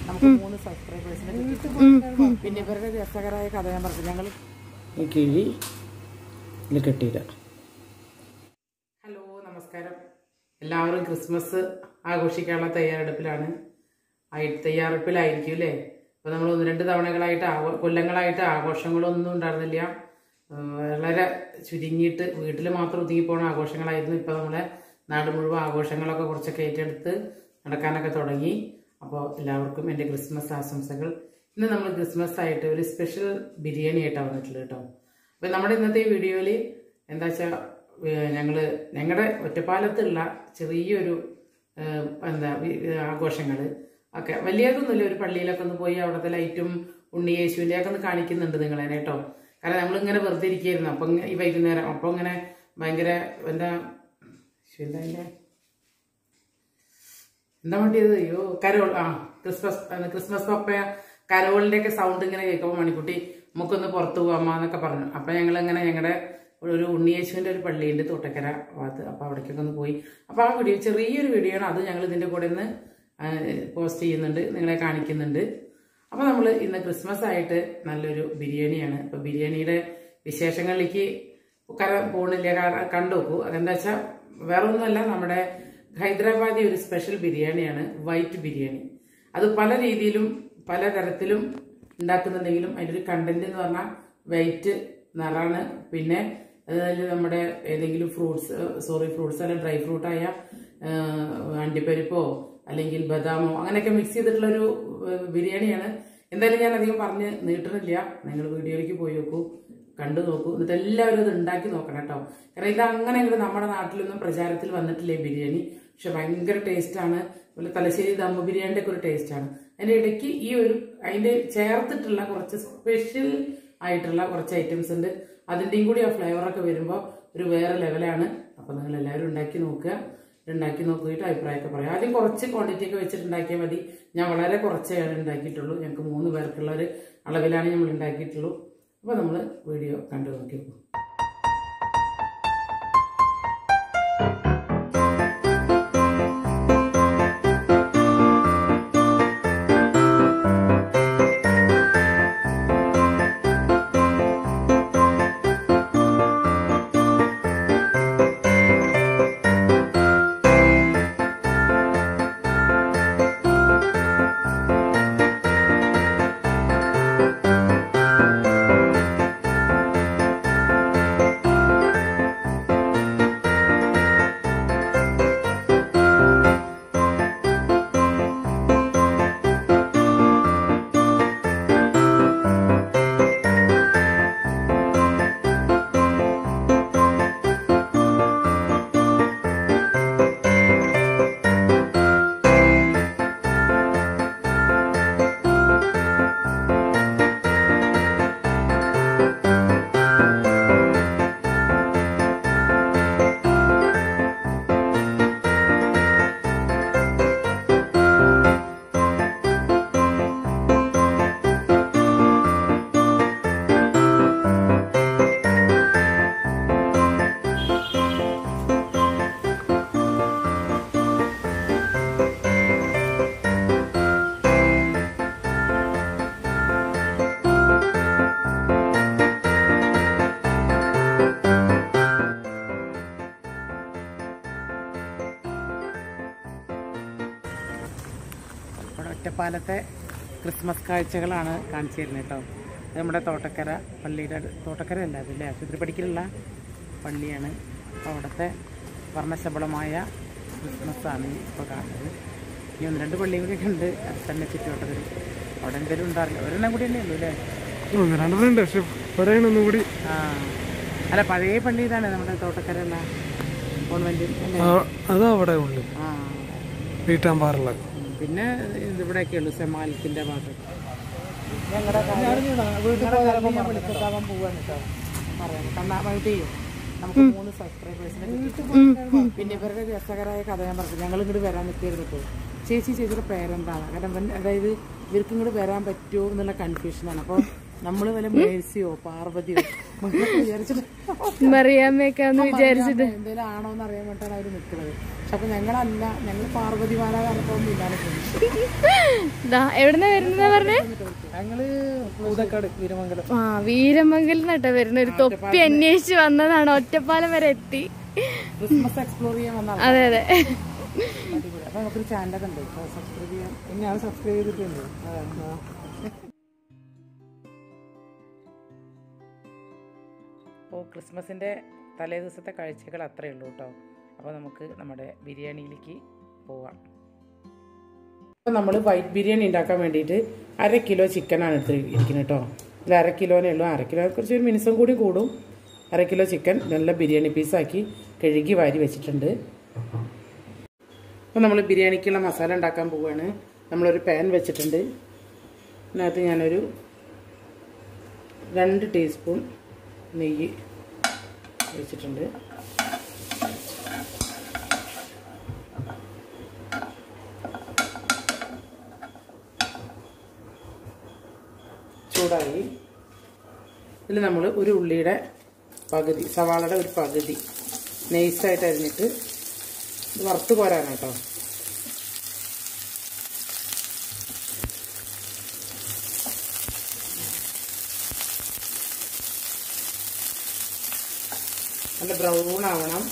നമുക്ക് മൂന്ന് സബ്സ്ക്രൈബേഴ്സിനെ കിട്ടി പിന്നെ ഇവരുടെ രസകരമായ കഥ ഞാൻ പറഞ്ഞു ഞങ്ങൾ ഈ കിഴി ഇതിൽ കെട്ടിയിടാം ഹലോ നമസ്കാരം എല്ലാവരും ക്രിസ്മസ് ആഘോഷിക്കാനുള്ള തയ്യാറെടുപ്പിലാണ് ആയി തയ്യാറെടുപ്പിലായിരിക്കും അല്ലേ അപ്പോൾ നമ്മൾ ഒന്ന് രണ്ട് തവണകളായിട്ട് ആഘോ- കൊല്ലങ്ങളായിട്ട് ആഘോഷങ്ങളൊന്നും ഉണ്ടായിരുന്നില്ല ഉം, വളരെ ചുരുങ്ങിയിട്ട് വീട്ടിൽ മാത്രം ഒതുങ്ങിപ്പോണ ആഘോഷങ്ങളായിരുന്നു ഇപ്പോൾ നമ്മളെ നാട് മുഴുവൻ ആഘോഷങ്ങളൊക്കെ കുറച്ചൊക്കെ ഏറ്റെടുത്ത് നടക്കാനൊക്കെ തുടങ്ങി അപ്പോൾ എല്ലാവർക്കും എൻ്റെ ക്രിസ്മസ് ആശംസകൾ ഇന്ന് നമ്മൾ ക്രിസ്മസ് ആയിട്ട് ഒരു സ്പെഷ്യൽ ബിരിയാണി ആയിട്ടാണ് വന്നിട്ടുള്ളത് കേട്ടോ അപ്പോൾ നമ്മുടെ ഇന്നത്തെ ഈ വീഡിയോയിൽ എന്താ വെച്ചാൽ ഞങ്ങൾ ഞങ്ങളുടെ ഒറ്റപ്പാലത്തുള്ള ചെറിയൊരു ഏഹ്, എന്താ ആഘോഷങ്ങൾ ഒക്കെ വലിയതൊന്നുമില്ല ഒരു പള്ളിയിലൊക്കെ ഒന്ന് പോയി അവിടുത്തെ ലൈറ്റും ഉണ്ണി യേശുവിൻ്റെ ഒക്കെ ഒന്ന് കാണിക്കുന്നുണ്ട് നിങ്ങളെ കേട്ടോ കാരണം നമ്മളിങ്ങനെ വെറുതെ ഇരിക്കുകയായിരുന്നു അപ്പം ഇങ്ങ- ഈ വൈകുന്നേരം അപ്പം ഇങ്ങനെ ഭയങ്കര എന്താ ശ്ശോ, എന്താ അതിൻ്റെ എന്താ വേണ്ടിയത് അയ്യോ കരോൾ ആ ക്രിസ്മസ് അത് ക്രിസ്മസ് പപ്പ കരോളിന്റെ ഒക്കെ സൗണ്ട് ഇങ്ങനെ കേൾക്കുമ്പോൾ മണിക്കുട്ടി നമുക്കൊന്ന് പുറത്തു പോകാമ എന്നൊക്കെ പറഞ്ഞു അപ്പൊ ഞങ്ങൾ ഇങ്ങനെ ഞങ്ങളുടെ ഒരു ഉണ്ണിയേശുവിന്റെ ഒരു പള്ളിയുണ്ട് തോട്ടക്കര ഭാഗത്ത് അപ്പൊ അവിടേക്കൊക്കെ ഒന്ന് പോയി അപ്പൊ ആ വീഡിയോ ചെറിയൊരു വീഡിയോ ആണ് അത് ഞങ്ങൾ ഇതിന്റെ കൂടെ ഒന്ന് പോസ്റ്റ് ചെയ്യുന്നുണ്ട് നിങ്ങളെ കാണിക്കുന്നുണ്ട് അപ്പൊ നമ്മൾ ഇന്ന് ക്രിസ്മസ് ആയിട്ട് നല്ലൊരു ബിരിയാണിയാണ് അപ്പൊ ബിരിയാണിയുടെ വിശേഷങ്ങളിലേക്ക് കര പോണില്ല കാ- കണ്ടു നോക്കൂ അതെന്താ വെച്ചാൽ വേറെ ഒന്നുമല്ല നമ്മുടെ ഹൈദരാബാദി ഒരു സ്പെഷ്യൽ ബിരിയാണിയാണ് വൈറ്റ് ബിരിയാണി അത് പല രീതിയിലും പല തരത്തിലും ഉണ്ടാക്കുന്നുണ്ടെങ്കിലും അതിൻ്റെ ഒരു കണ്ടന്റ് എന്ന് പറഞ്ഞാൽ വൈറ്റ് നിറാണ് പിന്നെ അതിൽ നമ്മുടെ ഏതെങ്കിലും ഫ്രൂട്ട്സ് സോറി ഫ്രൂട്ട്സ് അല്ലെങ്കിൽ ഡ്രൈ ഫ്രൂട്ടായ അണ്ടിപ്പരിപ്പോ അല്ലെങ്കിൽ ബദാമോ അങ്ങനെയൊക്കെ മിക്സ് ചെയ്തിട്ടുള്ളൊരു ഏഹ്, ബിരിയാണിയാണ് എന്തായാലും ഞാൻ അധികം പറഞ്ഞ് നീട്ടണില്ല നിങ്ങൾ വീഡിയോയിലേക്ക് പോയി നോക്കൂ കണ്ടു നോക്കൂ എന്നിട്ട് എല്ലാവരും ഇത് ഉണ്ടാക്കി നോക്കണം കേട്ടോ കാരണം ഇത് അങ്ങനെ അങ്ങോട്ട് നമ്മുടെ നാട്ടിലൊന്നും പ്രചാരത്തിൽ വന്നിട്ടില്ല ഈ ബിരിയാണി പക്ഷെ ഭയങ്കര ടേസ്റ്റാണ് അതുപോലെ തലശ്ശേരി ദമ്മ ബിരിയാണിയുടെ ഒക്കെ ഒരു ടേസ്റ്റാണ് അതിന്റെ ഇടയ്ക്ക് ഈ ഒരു അതിന്റെ ചേർത്തിട്ടുള്ള കുറച്ച് സ്പെഷ്യൽ ആയിട്ടുള്ള കുറച്ച് ഐറ്റംസ് ഉണ്ട് അതിന്റെയും കൂടി ആ ഫ്ലേവറൊക്കെ വരുമ്പോൾ ഒരു വേറെ ലെവലാണ് അപ്പൊ നിങ്ങൾ എല്ലാവരും ഉണ്ടാക്കി നോക്കുക ഉണ്ടാക്കി നോക്കിയിട്ട് അഭിപ്രായമൊക്കെ പറയാം ആദ്യം കുറച്ച് ക്വാണ്ടിറ്റി ഒക്കെ വെച്ചിട്ട് ഉണ്ടാക്കിയാൽ മതി ഞാൻ വളരെ കുറച്ചേ ഉണ്ടാക്കിയിട്ടുള്ളൂ ഞങ്ങൾക്ക് മൂന്ന് പേർക്കുള്ള ഒരു അളവിലാണ് നമ്മൾ ഉണ്ടാക്കിയിട്ടുള്ളൂ അപ്പോൾ നമ്മൾ വീഡിയോ കണ്ടു നോക്കി നോക്കും ഇവിടെ ഒറ്റപ്പാലത്തെ ക്രിസ്മസ് കാഴ്ചകളാണ് കാണിച്ചു തരുന്നത് കേട്ടോ ഇത് നമ്മുടെ തോട്ടക്കര പള്ളിയുടെ അടു- തോട്ടക്കര അല്ല അതില്ലേ ആശുപത്രിപ്പടിക്കലുള്ള പള്ളിയാണ് അപ്പോൾ അവിടുത്തെ വർണ്ണശബളമായ ക്രിസ്മസ് ആണ് ഇപ്പോൾ കാണുന്നത് ഇനി ഒന്ന് രണ്ട് പള്ളിയും കൂടിയൊക്കെ ഉണ്ട് അത് തന്നെ ചുറ്റുവട്ടത്തിൽ അവിടെ എന്തെങ്കിലും ഉണ്ടാറില്ല ഒരെണ്ണം കൂടി തന്നെ ഉള്ളൂ അല്ലേ ഒന്ന് രണ്ടെണ്ണുണ്ട് പക്ഷെ പറയണൊന്നും കൂടി ആ അല്ല പഴയ പള്ളി ഇതാണ് നമ്മുടെ തോട്ടക്കര ഉള്ള കോൺവെന്റ് അല്ലേ അത് അവിടെ ഉള്ളു ആ വീട്ടാമ്പാറുള്ള ഉം. പിന്നെ ഇവിടെയൊക്കെ ഉള്ളു സെമാലത്തിന്റെ ഭാഗത്ത് വിളിച്ചെത്താവാൻ പോവാണ് കേട്ടോ പറയാം കണ്ണാ മഴട്ടി നമുക്ക് മൂന്ന് സബ്സ്ക്രൈബേഴ്സിനെ കിട്ടി പിന്നെ ഇവരുടെ രസകരമായ കഥ ഞാൻ പറഞ്ഞു ഞങ്ങൾ ഇങ്ങോട്ട് വരാൻ നിൽക്കരുത് ഇപ്പോൾ ചേച്ചി ചേച്ചിയുടെ പേരെന്താണ് കാരണം ഇവൻ- അതായത് ഇവർക്ക് ഇങ്ങോട്ട് വരാൻ പറ്റുമോ എന്നുള്ള കൺഫ്യൂഷനാണ് അപ്പോൾ നമ്മള് വല്ല മേഴ്സിയോ പാർവതിയോ എന്നൊക്കെ വിചാരിച്ചിട്ട് മറിയാമ്മയൊക്കെയാന്ന് വിചാരിച്ചിട്ട് എന്തേലും ആണോന്ന് അറിയാൻ വേണ്ടിയാണ് അവര് നിൽക്കുന്നത് പക്ഷെ അപ്പൊ ഞങ്ങളല്ല ഞങ്ങൾ പാർവതിമാരാ കണക്കൊന്നും ഇല്ലാതെ പോയി ദാ എവിടുന്ന വരുന്ന പറഞ്ഞേ ഞങ്ങള് പൂതക്കാട് വീരമംഗലം ആ വീരമംഗലം നട്ടാ വരുന്ന ഒരു തൊപ്പി അന്വേഷിച്ച് വന്നതാണ് ഒറ്റപ്പാലം വരെ എത്തി ക്രിസ്മസ് എക്സ്പ്ലോർ ചെയ്യാൻ വന്ന അതെ അതെ അടിപൊളി അപ്പൊ നമുക്കൊരു ചാനലൊക്കെ ഉണ്ട് സബ്സ്ക്രൈബ് ചെയ്യാൻ ഞാൻ സബ്സ്ക്രൈബ് ചെയ്തിട്ടുണ്ട് അപ്പോൾ ക്രിസ്മസിൻ്റെ തലേ ദിവസത്തെ കാഴ്ചകൾ അത്രയേ ഉള്ളൂ കേട്ടോ അപ്പോൾ നമുക്ക് നമ്മുടെ ബിരിയാണിയിലേക്ക് പോവാം അപ്പോൾ നമ്മൾ വൈറ്റ് ബിരിയാണി ഉണ്ടാക്കാൻ വേണ്ടിയിട്ട് അര കിലോ ചിക്കനാണ് എടുത്ത് ഇരിക്കുന്നത് കേട്ടോ ഇതിൽ അര കിലോനേ ഉള്ളൂ അര കിലോ കുറച്ച് ഒരു മിനിസം കൂടി കൂടും അര കിലോ ചിക്കൻ നല്ല ബിരിയാണി പീസാക്കി കഴുകി വാരി വെച്ചിട്ടുണ്ട് അപ്പോൾ നമ്മൾ ബിരിയാണിക്കുള്ള മസാല ഉണ്ടാക്കാൻ പോവുകയാണ് നമ്മളൊരു പാൻ വെച്ചിട്ടുണ്ട് അതിനകത്ത് ഞാനൊരു രണ്ട് ടീസ്പൂൺ നെയ്യ് ഒഴിച്ചിട്ടുണ്ട് ചൂടായി ഇതിൽ നമ്മൾ ഒരു ഉള്ളിയുടെ പകുതി സവാളയുടെ ഒരു പകുതി നൈസായിട്ട് അരിഞ്ഞിട്ട് ഇത് വറുത്ത് കോരാനാണ് കേട്ടോ നല്ല ബ്രൗൺ ആവണം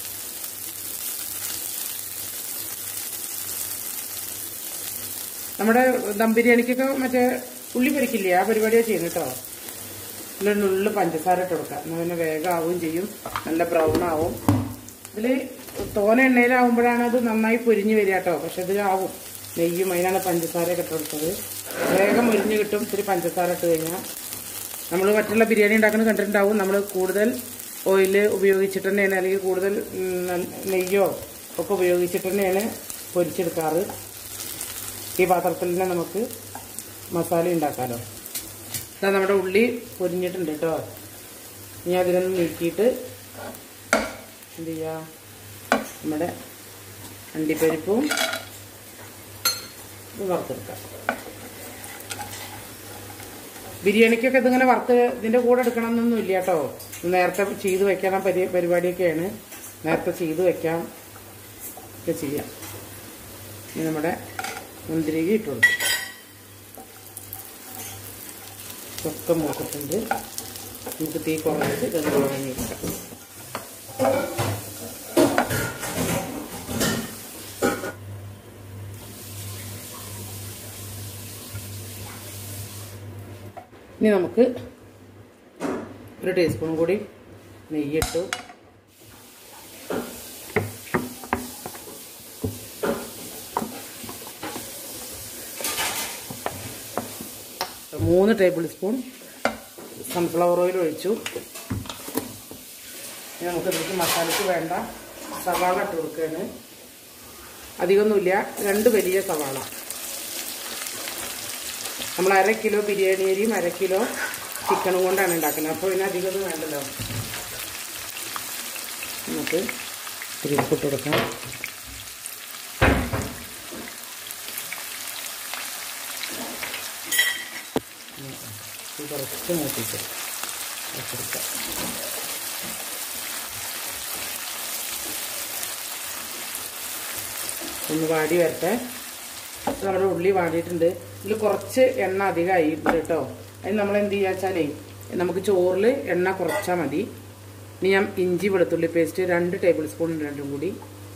നമ്മുടെ ദം ബിരിയാണിക്കൊക്കെ മറ്റേ ഉള്ളി പൊരിക്കില്ലേ ആ പരിപാടിയാണ് ചെയ്യുന്നത് കേട്ടോ ഇതിലൊരു നുള്ളിൽ പഞ്ചസാര ഇട്ട് കൊടുക്കാം എന്നാൽ പിന്നെ വേഗം ആവുകയും ചെയ്യും നല്ല ബ്രൗൺ ആവും ഇതിൽ തോന എണ്ണയിലാവുമ്പോഴാണ് അത് നന്നായി പൊരിഞ്ഞ് വരിക കേട്ടോ പക്ഷെ ഇതിലാവും നെയ്യും അതിനാണ് പഞ്ചസാരയൊക്കെ ഇട്ട് കൊടുത്തത് വേഗം മുരിഞ്ഞ് കിട്ടും ഇത്തിരി പഞ്ചസാര ഇട്ട് കഴിഞ്ഞാൽ നമ്മൾ മറ്റുള്ള ബിരിയാണി ഉണ്ടാക്കുന്നത് കണ്ടിട്ടുണ്ടാവും നമ്മൾ കൂടുതൽ ഓയിൽ ഉപയോഗിച്ചിട്ട് തന്നെയാണ് അല്ലെങ്കിൽ കൂടുതൽ ഉം, നെയ്യോ ഒക്കെ ഉപയോഗിച്ചിട്ട് തന്നെയാണ് പൊരിച്ചെടുക്കാറ് ഈ പാത്രത്തിൽ തന്നെ നമുക്ക് മസാല ഉണ്ടാക്കാമല്ലോ ഇതാ നമ്മുടെ ഉള്ളി പൊരിഞ്ഞിട്ടുണ്ട് കേട്ടോ ഇനി അതിലൊന്ന് നീക്കിയിട്ട് എന്ത് ചെയ്യുക നമ്മുടെ അണ്ടിപ്പരിപ്പും ഇത് വറുത്തെടുക്കാം ബിരിയാണിക്കൊക്കെ ഇതിങ്ങനെ വറുത്ത് ഇതിന്റെ കൂടെ എടുക്കണം എന്നൊന്നും ഇല്ല കേട്ടോ നേരത്തെ ചെയ്ത് വെക്കണം പരി പരിപാടിയൊക്കെയാണ് നേരത്തെ ചെയ്ത് വെക്കാം ഒക്കെ ചെയ്യാം ഇനി നമ്മുടെ മുന്തിരിക ഇട്ട് കൊടുക്കും ഒക്കെ മൂത്തിട്ടുണ്ട് നമുക്ക് തീ കുറഞ്ഞിട്ട് ഇതൊന്ന് ഉണങ്ങിയിരിക്കാം ഇനി നമുക്ക് ഒരു ടീസ്പൂൺ കൂടി നെയ്യിട്ടു മൂന്ന് ടേബിൾ സ്പൂൺ സൺഫ്ലവർ ഓയിൽ ഒഴിച്ചു ഇനി നമുക്ക് ഇതിലേക്ക് മസാലയ്ക്ക് വേണ്ട സവാള ഇട്ട് കൊടുക്കുകയാണ് അധികമൊന്നുമില്ല രണ്ട് വലിയ സവാള നമ്മൾ അര കിലോ ബിരിയാണി അരിയും അര കിലോ ചിക്കനും കൊണ്ടാണ് ഉണ്ടാക്കുന്നത് അപ്പോൾ ഇതിന് അധികം ഒന്നും വേണ്ടല്ലോ നമുക്ക് ഇത്തിരി ഉപ്പിട്ട് കൊടുക്കാം ഇത് കുറച്ച് മൂട്ടിട്ട് വെച്ചെടുക്കാം ഒന്ന് വാടി വരട്ടെ ഇത് നമ്മുടെ ഉള്ളി വാടിയിട്ടുണ്ട് ഇതിൽ കുറച്ച് എണ്ണ അധികമായി ഉണ്ട് കേട്ടോ അതിന് നമ്മൾ എന്ത് ചെയ്യുക വെച്ചാലേ നമുക്ക് ചോറിൽ എണ്ണ കുറച്ചാൽ മതി ഇനി ഞാൻ ഇഞ്ചി വെളുത്തുള്ളി പേസ്റ്റ് രണ്ട് ടേബിൾ സ്പൂൺ രണ്ടും കൂടി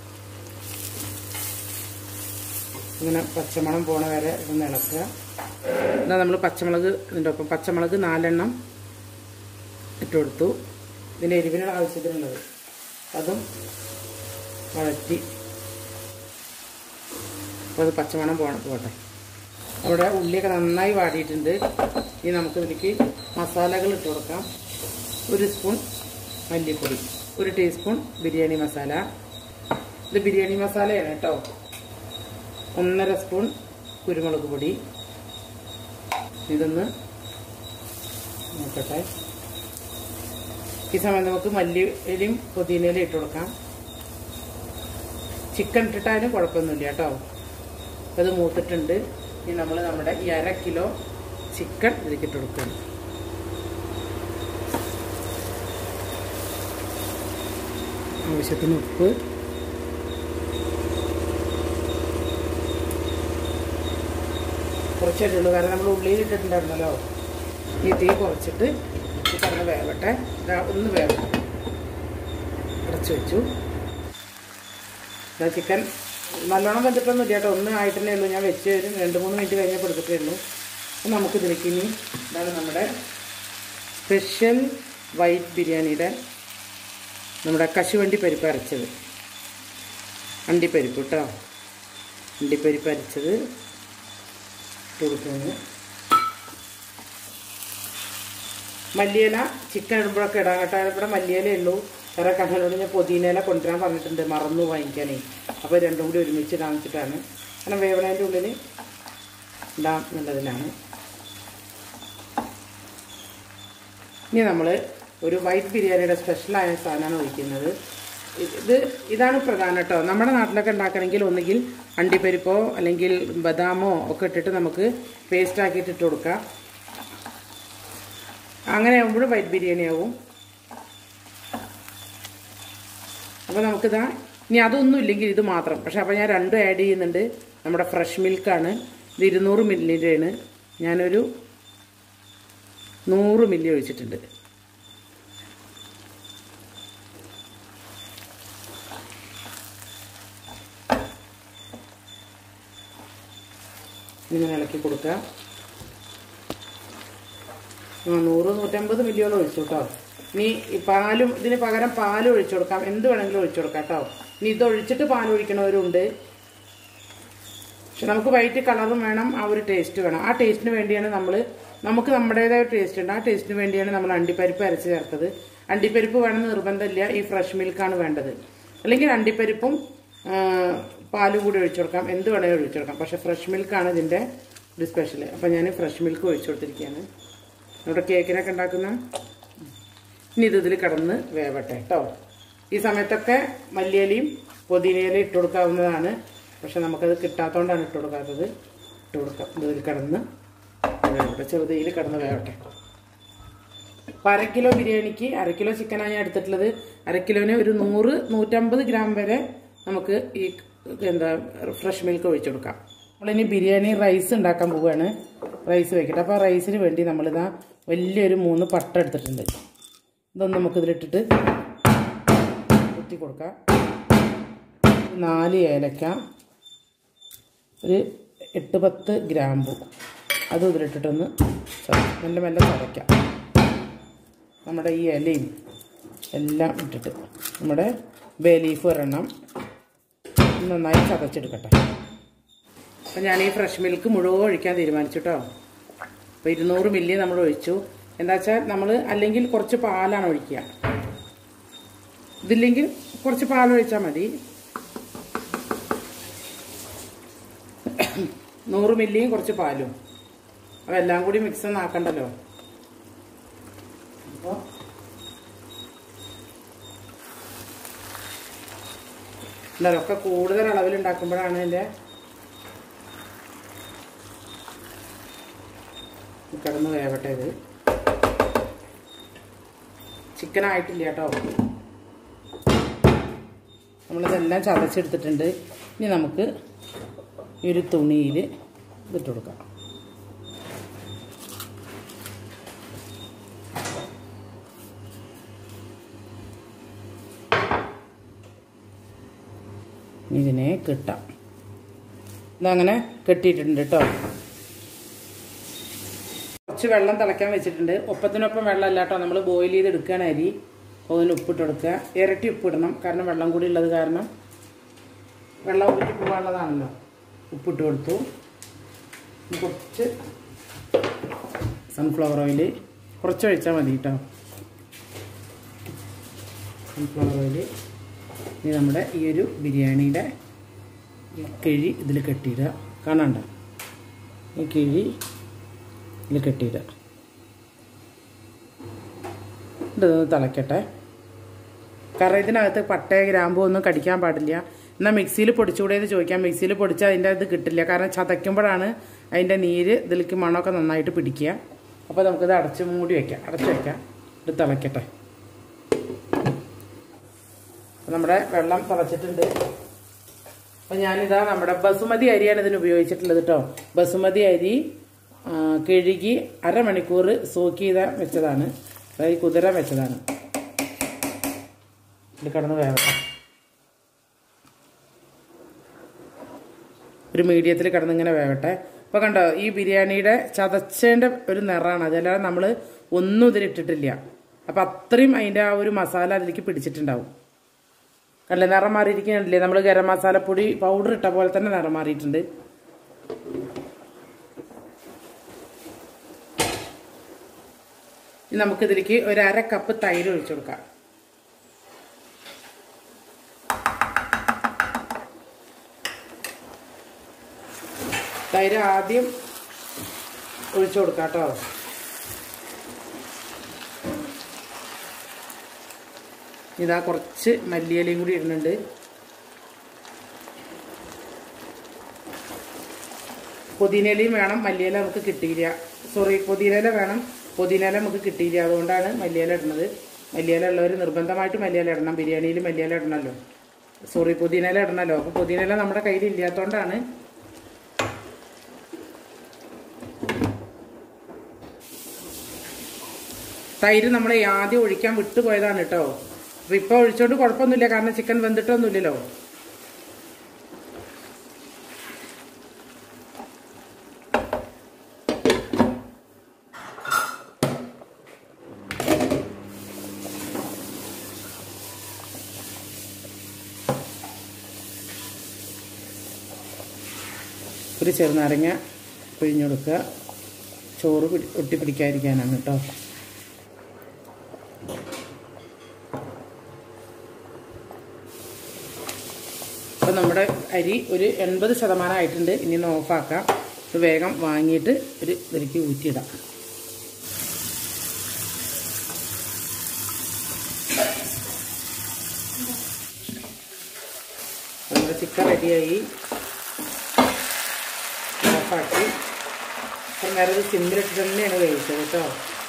ഇങ്ങനെ പച്ചമണം പോണ വരെ ഒന്ന് ഇളക്കുക എന്നാൽ നമ്മൾ പച്ചമുളക് ഇതിൻ്റെ ഒപ്പം പച്ചമുളക് നാലെണ്ണം ഇട്ട് കൊടുത്തു ഇതിൻ്റെ എരിവിനുള്ള ആവശ്യത്തിനുള്ളത് അതും വഴറ്റി അപ്പോൾ അത് പച്ചമണം പോകണം പോട്ടെ അവിടെ ഉള്ളിയൊക്കെ നന്നായി വാടിയിട്ടുണ്ട് ഇനി നമുക്ക് ഇതിലേക്ക് മസാലകൾ ഇട്ട് കൊടുക്കാം ഒരു സ്പൂൺ മല്ലിപ്പൊടി ഒരു ടീസ്പൂൺ ബിരിയാണി മസാല ഇത് ബിരിയാണി മസാലയാണ് കേട്ടോ ഒന്നര സ്പൂൺ കുരുമുളക് പൊടി ഇതൊന്ന് നോക്കട്ടെ ഈ സമയം നമുക്ക് മല്ലിയിലും പുതിനയിലും ഇട്ട് കൊടുക്കാം ചിക്കൻ ഇട്ടിട്ടാലും കുഴപ്പമൊന്നുമില്ല കേട്ടോ അപ്പോൾ ഇത് മൂത്തിട്ടുണ്ട് ഇനി നമ്മൾ നമ്മുടെ ഈ അര കിലോ ചിക്കൻ ഇതിലേക്ക് ഇട്ട് കൊടുക്കണം ആവശ്യത്തിന് ഉപ്പ് കുറച്ചേ ഉള്ളൂ കാരണം നമ്മൾ ഉള്ളിയിൽ ഇട്ടിട്ടുണ്ടായിരുന്നല്ലോ ഈ തീ കുറച്ചിട്ട് ഈ പറഞ്ഞ വേവട്ടെ ഇതാ ഒന്ന് വേവട്ടെ അടച്ചു വെച്ചു ഇതാ ചിക്കൻ നല്ലോണം വെന്തിട്ടൊന്നും ഇല്ല കേട്ടോ ഒന്ന് ആയിട്ടേ ഉള്ളൂ ഞാൻ വെച്ച് ഒരു രണ്ട് മൂന്ന് മിനിറ്റ് കഴിഞ്ഞപ്പോൾ എടുത്തിട്ടേ ഉള്ളൂ അപ്പം നമുക്ക് ഇതിലേക്ക് ഇനി ഇതാണ് നമ്മുടെ സ്പെഷ്യൽ വൈറ്റ് ബിരിയാണിയുടെ നമ്മുടെ കശുവണ്ടി പരിപ്പ് അരച്ചത് അണ്ടിപ്പരിപ്പ് കേട്ടോ അണ്ടിപ്പരിപ്പ് അരച്ചത് ഇട്ട് കൊടുക്കുന്നത് മല്ലിയില ചിക്കൻ ഇടുമ്പോഴൊക്കെ ഇടാൻ കേട്ടോ ഇവിടെ മല്ലിയിലേ ഉള്ളൂ വേറെ കണ്ണനോട് ഞാൻ പുതിനയില കൊണ്ടുവരാൻ പറഞ്ഞിട്ടുണ്ട് മറന്നു വാങ്ങിക്കാനേ അപ്പോൾ രണ്ടും കൂടി ഒരുമിച്ച് ഇടാൻ വെച്ചിട്ടാണ് കാരണം വേവണേൻ്റെ ഉള്ളിൽ ഇടാം എന്നുള്ളതിലാണ് ഇനി നമ്മൾ ഒരു വൈറ്റ് ബിരിയാണിയുടെ സ്പെഷ്യലായ സാധനമാണ് ഒഴിക്കുന്നത് ഇത് ഇതാണ് പ്രധാനം കേട്ടോ നമ്മുടെ നാട്ടിലൊക്കെ ഉണ്ടാക്കണമെങ്കിൽ ഒന്നുകിൽ അണ്ടിപ്പരിപ്പോ അല്ലെങ്കിൽ ബദാമോ ഒക്കെ ഇട്ടിട്ട് നമുക്ക് പേസ്റ്റ് ആക്കിയിട്ട് ഇട്ട് കൊടുക്കാം അങ്ങനെ ആകുമ്പോഴും വൈറ്റ് ബിരിയാണി ആവും അപ്പോൾ നമുക്കിതാ ഇനി അതൊന്നും ഇല്ലെങ്കിൽ ഇത് മാത്രം പക്ഷെ അപ്പോൾ ഞാൻ രണ്ടും ആഡ് ചെയ്യുന്നുണ്ട് നമ്മുടെ ഫ്രഷ് മിൽക്കാണ് ഇത് ഇരുന്നൂറ് മില്ലിൻ്റെയാണ് ഞാനൊരു നൂറ് മില്ലി ഒഴിച്ചിട്ടുണ്ട് ഇങ്ങനെ ഇളക്കി കൊടുക്കുക ആ നൂറ് നൂറ്റമ്പത് മില്ലിയോളം ഒഴിച്ചു കേട്ടോ ഇനി ഈ പാലും ഇതിന് പകരം പാൽ ഒഴിച്ചു കൊടുക്കാം എന്ത് വേണമെങ്കിലും ഒഴിച്ചു കൊടുക്കാം കേട്ടോ ഇനി ഇത് ഒഴിച്ചിട്ട് പാൽ ഒഴിക്കണവരുണ്ട് പക്ഷെ നമുക്ക് വൈറ്റ് കളറും വേണം ആ ഒരു ടേസ്റ്റ് വേണം ആ ടേസ്റ്റിന് വേണ്ടിയാണ് നമ്മൾ നമുക്ക് നമ്മുടേതായ ടേസ്റ്റ് ഉണ്ട് ആ ടേസ്റ്റിന് വേണ്ടിയാണ് നമ്മൾ അണ്ടിപ്പരിപ്പ് അരച്ച് ചേർത്തത് അണ്ടിപ്പരിപ്പ് വേണമെന്ന് നിർബന്ധമില്ല ഈ ഫ്രഷ് മിൽക്കാണ് വേണ്ടത് അല്ലെങ്കിൽ അണ്ടിപ്പരിപ്പും ആ, പാലും കൂടി ഒഴിച്ചു കൊടുക്കാം എന്ത് വേണമെങ്കിലും ഒഴിച്ചു കൊടുക്കാം പക്ഷേ ഫ്രഷ് മിൽക്കാണ് ഇതിൻ്റെ ഒരു സ്പെഷ്യൽ അപ്പോൾ ഞാൻ ഫ്രഷ് മിൽക്ക് ഒഴിച്ചു കൊടുത്തിരിക്കുകയാണ് നമ്മുടെ കേക്കിനൊക്കെ ഉണ്ടാക്കുന്ന ഇനി ഇത് ഇതിൽ കിടന്ന് വേവട്ടെ കേട്ടോ ഈ സമയത്തൊക്കെ മല്ലിയിലയും പുതിനയിലയും ഇട്ട് കൊടുക്കാവുന്നതാണ് പക്ഷെ നമുക്കത് കിട്ടാത്തതുകൊണ്ടാണ് ഇട്ട് കൊടുക്കാത്തത് ഇട്ട് കൊടുക്കാം ഇത് ഇതിൽ കിടന്ന് വേവട്ടെ ചെറുതയിൽ കിടന്ന് വേവട്ടെ അപ്പം അര കിലോ ബിരിയാണിക്ക് അര കിലോ ചിക്കനാണ് ഞാൻ എടുത്തിട്ടുള്ളത് അര കിലോന് ഒരു നൂറ് നൂറ്റമ്പത് ഗ്രാം വരെ നമുക്ക് ഈ എന്താ ഫ്രഷ് മിൽക്ക് ഒഴിച്ചു കൊടുക്കാം നമ്മളിനി ബിരിയാണി റൈസ് ഉണ്ടാക്കാൻ പോവുകയാണ് റൈസ് വെക്കട്ടെ അപ്പോൾ റൈസിന് വേണ്ടി നമ്മളിതാ വലിയൊരു മൂന്ന് പട്ട എടുത്തിട്ടുണ്ട് ഇതൊന്ന് നമുക്കിതിലിട്ടിട്ട് കുത്തി കൊടുക്കാം നാല് ഏലക്ക ഒരു എട്ട് പത്ത് ഗ്രാമ്പു അതും ഇതിലിട്ടിട്ടൊന്ന് ചത- മെല്ലെ മെല്ലെ ചതയ്ക്കാം നമ്മുടെ ഈ ഇലയും എല്ലാം ഇട്ടിട്ട് നമ്മുടെ ബേ ലീഫ് ഒരെണ്ണം നന്നായി ചതച്ചെടുക്കട്ടെ അപ്പം ഞാൻ ഈ ഫ്രഷ് മിൽക്ക് മുഴുവൻ ഒഴിക്കാൻ തീരുമാനിച്ചു കേട്ടോ അപ്പോൾ ഇരുന്നൂറ് മില്ലി നമ്മൾ ഒഴിച്ചു എന്താ വെച്ചാൽ നമ്മൾ അല്ലെങ്കിൽ കുറച്ച് പാലാണ് ഒഴിക്കുക ഇതില്ലെങ്കിൽ കുറച്ച് പാൽ ഒഴിച്ചാൽ മതി നൂറ് മില്ലിയും കുറച്ച് പാലും അപ്പോൾ എല്ലാം കൂടി മിക്സ് ഒന്നും ആക്കണ്ടല്ലോ അപ്പോൾ ഒക്കെ കൂടുതൽ അളവിൽ ഉണ്ടാക്കുമ്പോഴാണ് ഇതിൻ്റെ കിടന്ന് വേവട്ടെ ഇത് ചിക്കൻ ആയിട്ടില്ല കേട്ടോ നമ്മളിതെല്ലാം ചതച്ചെടുത്തിട്ടുണ്ട് ഇനി നമുക്ക് ഈ ഒരു തുണിയിൽ ഇതിട്ട് കൊടുക്കാം ഇതിനെ കെട്ടാം ഇതങ്ങനെ കെട്ടിയിട്ടുണ്ട് കേട്ടോ കുറച്ച് വെള്ളം തിളയ്ക്കാൻ വെച്ചിട്ടുണ്ട് ഒപ്പത്തിനൊപ്പം വെള്ളം അല്ല കേട്ടോ നമ്മൾ ബോയിൽ ചെയ്ത് എടുക്കുകയാണ് അരി അപ്പോൾ അതിന് ഉപ്പിട്ട് കൊടുക്കുക ഇരട്ടി ഉപ്പിടണം കാരണം വെള്ളം കൂടി ഉള്ളത് കാരണം വെള്ളം ഊറ്റി പോകാനുള്ളതാണല്ലോ ഉപ്പിട്ട് കൊടുത്തു ഇനി കുറച്ച് സൺഫ്ലവർ ഓയിൽ കുറച്ച് ഒഴിച്ചാൽ മതി കേട്ടോ സൺഫ്ലവർ ഓയിൽ ഇനി നമ്മുടെ ഈ ഒരു ബിരിയാണിയുടെ ഈ കിഴി ഇതിൽ കെട്ടിയിടുക കാണണ്ട ഈ കിഴി ഇതിൽ കെട്ടിയിടുക ഇതൊന്ന് തിളയ്ക്കട്ടെ കാരണം ഇതിനകത്ത് പട്ടയ ഗ്രാമ്പൂ ഒന്നും കടിക്കാൻ പാടില്ല എന്നാൽ മിക്സിയിൽ പൊടിച്ചുകൂടെ എന്ന് ചോദിക്കാം മിക്സിയിൽ പൊടിച്ചാൽ അതിൻ്റെ ഇത് കിട്ടില്ല കാരണം ചതയ്ക്കുമ്പോഴാണ് അതിൻ്റെ നീര് ഇതിലേക്ക് മണമൊക്കെ നന്നായിട്ട് പിടിക്കുക അപ്പോൾ നമുക്കിത് അടച്ച് മൂടി വയ്ക്കാം അടച്ച് വയ്ക്കാം ഇത് തിളയ്ക്കട്ടെ നമ്മുടെ വെള്ളം തിളച്ചിട്ടുണ്ട് അപ്പം ഞാനിതാ നമ്മുടെ ബസുമതി അരിയാണ് ഇതിന് ഉപയോഗിച്ചിട്ടുള്ളത് കേട്ടോ ബസുമതി അരി ആ, കഴുകി അരമണിക്കൂർ സോക്ക് ചെയ്ത വെച്ചതാണ് അതായത് കുതിര വെച്ചതാണ് ഇത് കിടന്ന് വേവട്ടെ ഒരു മീഡിയത്തിൽ കിടന്നിങ്ങനെ വേവട്ടെ അപ്പോൾ കണ്ടോ ഈ ബിരിയാണിയുടെ ചതച്ചേൻ്റെ ഒരു നിറമാണ് അതല്ലാതെ നമ്മൾ ഒന്നും ഇതിലിട്ടിട്ടില്ല അപ്പം അത്രയും അതിൻ്റെ ആ ഒരു മസാല അതിലേക്ക് പിടിച്ചിട്ടുണ്ടാവും കണ്ടില്ലേ നിറം മാറിയിരിക്കുന്നില്ലേ നമ്മൾ ഗരം മസാലപ്പൊടി പൗഡർ ഇട്ട പോലെ തന്നെ നിറം മാറിയിട്ടുണ്ട് ഇനി നമുക്കിതിലേക്ക് ഒരു അര കപ്പ് തൈര് ഒഴിച്ചു കൊടുക്കാം തൈര് ആദ്യം ഒഴിച്ചു കൊടുക്കാം കേട്ടോ ഇതാ കുറച്ച് മല്ലിയിലയും കൂടി ഇടുന്നുണ്ട് പുതിനയിലയും വേണം മല്ലിയില നമുക്ക് കിട്ടിയില്ല സോറി പുതിനയില വേണം പുതിനയില നമുക്ക് കിട്ടിയില്ല അതുകൊണ്ടാണ് മല്ലിയില ഇടുന്നത് മല്ലിയില ഉള്ളവർ നിർബന്ധമായിട്ട് മല്ലിയില ഇടണം ബിരിയാണിയിൽ മല്ലിയില ഇടണമല്ലോ സോറി പുതിനയില ഇടണമല്ലോ അപ്പോൾ പുതിനയില നമ്മുടെ കയ്യിൽ ഇല്ലാത്തതുകൊണ്ടാണ് തൈര് നമ്മൾ ആദ്യം ഒഴിക്കാൻ വിട്ടുപോയതാണ് കേട്ടോ അപ്പൊ ഇപ്പൊ ഒഴിച്ചോണ്ട് കുഴപ്പമൊന്നുമില്ല കാരണം ചിക്കൻ വെന്തിട്ടൊന്നുമില്ലല്ലോ ഒരു ചെറുനാരങ്ങ പിഴിഞ്ഞു കൊടുക്കുക ചോറ് പിടി ഒട്ടിപ്പിടിക്കാതിരിക്കാനാണ് കേട്ടോ അപ്പം നമ്മുടെ അരി ഒരു എൺപത് ശതമാനം ആയിട്ടുണ്ട് ഇനി ഒന്ന് ഓഫാക്കാം ഇത് വേഗം വാങ്ങിയിട്ട് ഒരു ഇതിലേക്ക് ഊറ്റിയിടാം നമ്മുടെ ചിക്കൻ റെഡിയായി ഓഫാക്കി അപ്പം നേരെ ഇത് സിമ്മിലിട്ട് തന്നെയാണ് വേവിച്ചത് കേട്ടോ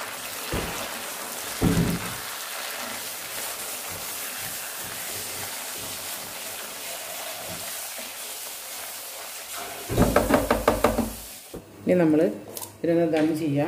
ഇനി നമ്മൾ ഇതിനൊന്ന് ദം ചെയ്യാം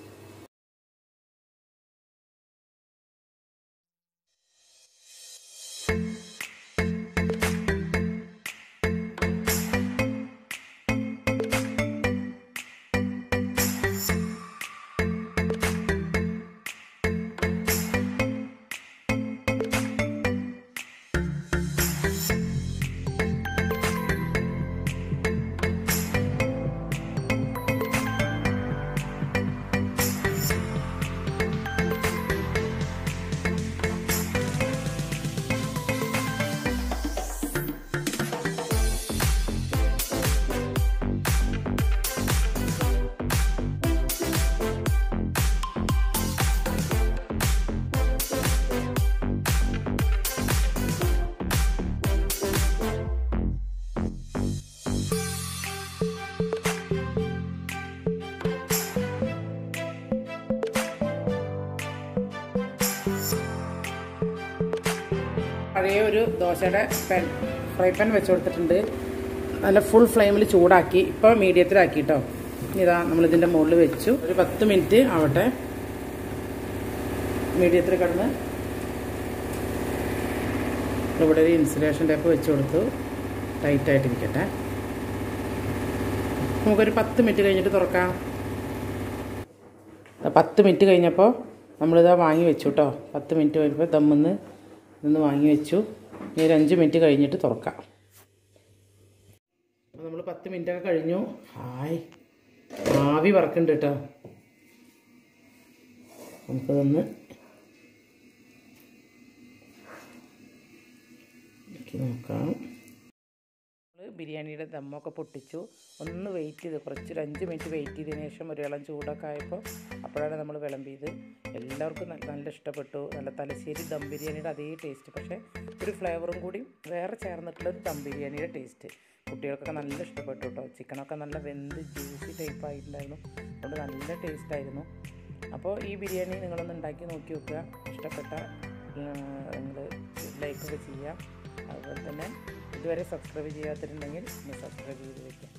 പഴയ ഒരു ദോശയുടെ പാൻ ഫ്രൈ പാൻ വെച്ച് കൊടുത്തിട്ടുണ്ട് നല്ല ഫുൾ ഫ്ലെയിമിൽ ചൂടാക്കി ഇപ്പോൾ മീഡിയത്തിലാക്കി കേട്ടോ ഇതാ നമ്മളിതിൻ്റെ മുകളിൽ വെച്ചു ഒരു പത്ത് മിനിറ്റ് ആവട്ടെ മീഡിയത്തിൽ കിടന്ന് ഇവിടെ ഒരു ഇൻസുലേഷൻ ടേപ്പ് വെച്ച് കൊടുത്തു ടൈറ്റായിട്ടിരിക്കട്ടെ നമുക്കൊരു പത്ത് മിനിറ്റ് കഴിഞ്ഞിട്ട് തുറക്കാം ദാ പത്ത് മിനിറ്റ് കഴിഞ്ഞപ്പോൾ നമ്മളിതാ വാങ്ങി വെച്ചു കേട്ടോ പത്ത് മിനിറ്റ് കഴിഞ്ഞപ്പോൾ ദമ്മിന്ന് ഇതൊന്ന് വാങ്ങി വെച്ചു ഇനി ഒരു അഞ്ച് മിനിറ്റ് കഴിഞ്ഞിട്ട് തുറക്കാം അപ്പോൾ നമ്മൾ പത്ത് മിനിറ്റൊക്കെ കഴിഞ്ഞു ഹായ് ആവി പറക്കുന്നുണ്ട് കേട്ടോ നമുക്കതൊന്ന് നോക്കി നോക്കാം നമ്മള് ബിരിയാണിയുടെ ദമ്മൊക്കെ പൊട്ടിച്ചു ഒന്ന് വെയിറ്റ് ചെയ്ത് കുറച്ചൊരു അഞ്ച് മിനിറ്റ് വെയിറ്റ് ചെയ്തതിന് ശേഷം ഒരു ഇളം ചൂടൊക്കെ ആയപ്പോൾ അപ്പോഴാണ് നമ്മൾ വിളമ്പിയത് എല്ലാവർക്കും നല്ല നല്ല ഇഷ്ടപ്പെട്ടു നല്ല തലശ്ശേരി ദം ബിരിയാണിയുടെ അതേ ടേസ്റ്റ് പക്ഷേ ഒരു ഫ്ലേവറും കൂടി വേറെ ചേർന്നിട്ടുള്ള ഒരു ദം ബിരിയാണിയുടെ ടേസ്റ്റ് കുട്ടികൾക്കൊക്കെ നല്ല ഇഷ്ടപ്പെട്ടു കേട്ടോ ചിക്കനൊക്കെ നല്ല വെന്ത് ജ്യൂസി ടൈപ്പ് ആയിട്ടുണ്ടായിരുന്നു അതുകൊണ്ട് നല്ല ടേസ്റ്റ് ആയിരുന്നു അപ്പോൾ ഈ ബിരിയാണി നിങ്ങളൊന്ന് ഉണ്ടാക്കി നോക്കി നോക്കുക ഇഷ്ടപ്പെട്ട നിങ്ങൾ ലൈക്കൊക്കെ ചെയ്യാം അതുപോലെ തന്നെ ഇതുവരെ സബ്സ്ക്രൈബ് ചെയ്യാത്തിട്ടുണ്ടെങ്കിൽ ഒന്ന് സബ്സ്ക്രൈബ് ചെയ്ത് വെക്കാം